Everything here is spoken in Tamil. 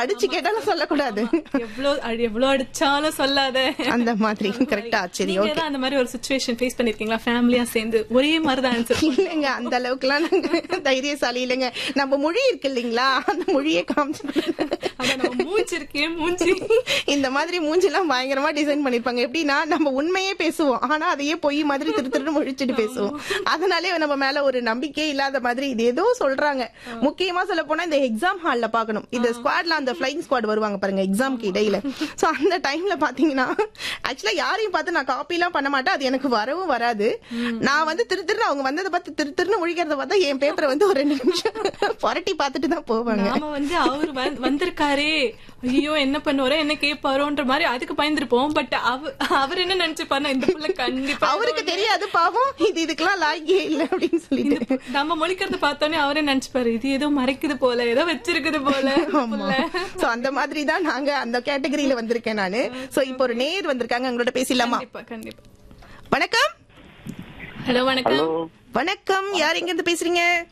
அடிச்சு கேட்டாலும் சொல்லக்கூடாது எவ்வளவு அடி- எவ்வளவு அடிச்சாலும் சொல்லாத அந்த மாதிரி கரெக்டா சரி நீங்க ஓகே ஏதாவது அந்த மாதிரி ஒரு சுச்சுவேஷன் ஃபேஸ் பண்ணிருக்கீங்களா ஃபேமிலியா சேர்ந்து ஒரே மாதிரி தான் ஆன்சர் இல்லைங்க அந்த அளவுக்குலாம் நாங்க தைரியசாலி இல்லைங்க நம்ம மொழி இருக்கு இல்லைங்களா அந்த மொழியை காமிச்சு அதான் நம்ம மூஞ்சி இருக்கே மூஞ்சி இந்த மாதிரி மூஞ்சிலாம் பயங்கரமா டிசைன் பண்ணிருப்பாங்க எப்படின்னா நம்ம உண்மையே பேசுவோம் ஆனா அதையே பொய் மாதிரி திரு திருன்னு முழிச்சிட்டு பேசுவோம் அதனாலே நம்ம மேல ஒரு நம்பிக்கையே இல்லாத மாதிரி இது ஏதோ சொல்றாங்க முக்கியமா சொல்ல போனா இந்த எக்ஸாம் ஹால்ல பாக்கணும் இந்த ஸ்குவாட்ல அந்த ஃபிளைங் ஸ்குவாட் வருவாங்க பாருங்க எக்ஸாம்க்கு இடையில சோ அந்த டைம்ல பாத்தீங்கன்னா ஆக்சுவலா யாரையும் பார்த்து நான் காப்பி எல்லாம் பண்ண மாட்டேன் அது எனக்கு வரவும் வராது நான் வந்து திரு திருன்னு அவங்க வந்ததை பார்த்து திரு திருன்னு முழிக்கிறத பார்த்தா என் பேப்பரை வந்து ஒரு ரெண்டு நிமிஷம் புரட்டி பார்த்துட்டு தான் போவாங்க நாம வந்து அவரு வந்- வந்திருக்காரே ஐயோ என்ன பண்ணுவாரோ என்ன கேட்பாரோன்ற மாதிரி அதுக்கு பயந்துருப்போம் பட் அவர் என்ன நினைச்சுப்பாருன்னா இந்த புள்ள கண்டிப்பா அவருக்கு தெரியாது பாவம் இது இதுக்கெல்லாம் லாய்க்கே இல்ல அப்படின்னு சொல்லிட்டு நம்ம மொழிக்கிறத பார்த்தோன்னே அவரே நினைச்சுப்பாரு இது ஏதோ மறைக்குது போல ஏதோ வச்சிருக்குது போல புள்ள. சோ அந்த மாதிரி தான் நாங்க அந்த கேட்டகரியில வந்திருக்கேன் நானு சோ இப்போ ஒரு நேர் வந்திருக்காங்க உங்களோட பேசிடலாமா கண்டிப்பா கண்டிப்பா வணக்கம் ஹலோ வணக்கம் ஹலோ வணக்கம் யார் எங்க இருந்து பேசுறீங்க